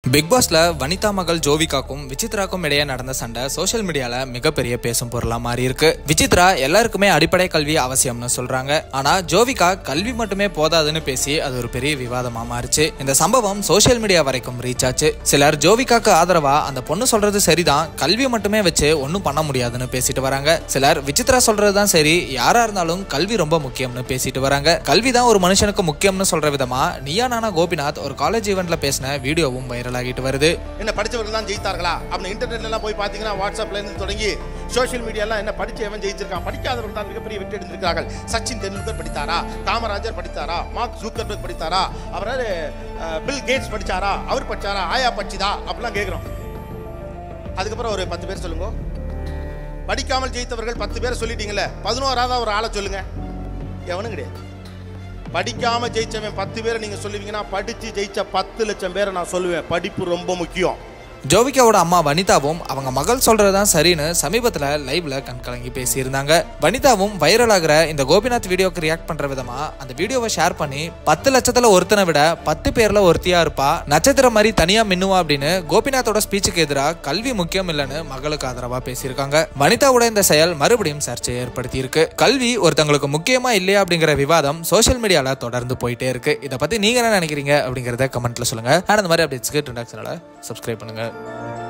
big பாஸ்ல வனிதா மகள் ஜோவிகாக்கும் விசித்ராக்கும் இடையே நடந்த சண்டை சோஷியல் மீடியால மிகப்பெரிய பேசும் பொருளா மாறி இருக்கு விசித்ரா எல்லாருக்குமே அடிப்படை கல்வி அவசியம்னு சொல்றாங்க ஆனா ஜோவிகா கல்வி மட்டுமே போதாதுன்னு பேசி அது ஒரு பெரிய விவாதமா மாறிச்சு இந்த சம்பவம் சோஷியல் மீடியா வரைக்கும் ரீச் ஆச்சு சிலர் ஜோவிகாக்கு ஆதரவா அந்த பொண்ணு சொல்றது சரிதான் கல்வி மட்டுமே வச்சு ஒன்றும் பண்ண முடியாதுன்னு பேசிட்டு வராங்க சிலர் விசித்ரா சொல்றதுதான் சரி யாரா இருந்தாலும் கல்வி ரொம்ப முக்கியம்னு பேசிட்டு வராங்க கல்வி தான் ஒரு மனுஷனுக்கு முக்கியம்னு சொல்ற விதமா நியா நானா கோபிநாத் ஒரு காலேஜ் ஈவெண்ட்ல பேசின வீடியோவும் வைரல் ஆகிட்டு வருது என்ன படிச்சவர்கள் தான் ஜெயித்தார்களா அப்படின்னு இன்டர்நெட்ல எல்லாம் போய் பார்த்தீங்கன்னா வாட்ஸ்அப்ல இருந்து தொடங்கி சோஷியல் மீடியாலாம் என்ன படிச்சவன் ஜெயிச்சிருக்கான் படிக்காதவர்கள் தான் மிகப்பெரிய வெற்றி அடைந்திருக்கிறார்கள் சச்சின் தெண்டுல்கர் படித்தாரா காமராஜர் படித்தாரா மார்க் ஜூக்கர்பர்க் படித்தாரா அப்புறம் அஹ், பில் கேட்ஸ் படிச்சாரா அவர் படிச்சாரா ஆயா படிச்சுதா அப்படிலாம் கேட்குறோம் அதுக்கப்புறம் ஒரு பத்து பேர் சொல்லுங்க படிக்காமல் ஜெயித்தவர்கள் பத்து பேர் சொல்லிட்டீங்களே பதினோராவது ஒரு ஆளை சொல்லுங்க எவனும் கிடையாது படிக்காம ஜெயிச்சவன் பத்து பேரை நீங்க சொல்லுவீங்கன்னா படிச்சு ஜெயிச்ச பத்து லட்சம் பேரை நான் சொல்லுவேன் படிப்பு ரொம்ப முக்கியம் ஜோவிகாவோட அம்மா வனிதாவும் அவங்க மகள் சொல்றதுதான் சரின்னு சமீபத்துல லைவ்ல கண்கலங்கி பேசியிருந்தாங்க வனிதாவும் வைரல் ஆகிற இந்த கோபிநாத் வீடியோக்கு ரியாக்ட் பண்ற விதமா அந்த வீடியோவை ஷேர் பண்ணி பத்து லட்சத்துல ஒருத்தனை விட பத்து பேர்ல ஒருத்தியா இருப்பா நட்சத்திரம் மாதிரி தனியா மின்னுவா அப்படின்னு கோபிநாத்தோட ஸ்பீச்சுக்கு எதிராக கல்வி முக்கியம் இல்லைன்னு மகளுக்கு ஆதரவா பேசியிருக்காங்க வனிதாவோட இந்த செயல் மறுபடியும் சர்ச்சையை ஏற்படுத்தி இருக்கு கல்வி ஒருத்தங்களுக்கு முக்கியமா இல்லையா அப்படிங்கிற விவாதம் சோஷியல் மீடியால தொடர்ந்து போயிட்டே இருக்கு இதை பத்தி நீங்க என்ன நினைக்கிறீங்க அப்படிங்கறத கமெண்ட்ல சொல்லுங்க அண்ட் அந்த மாதிரி அப்டேட்ஸ்க்கு டுண்டாக் சேனலை சப்ஸ்கிரைப் பண்ணுங்க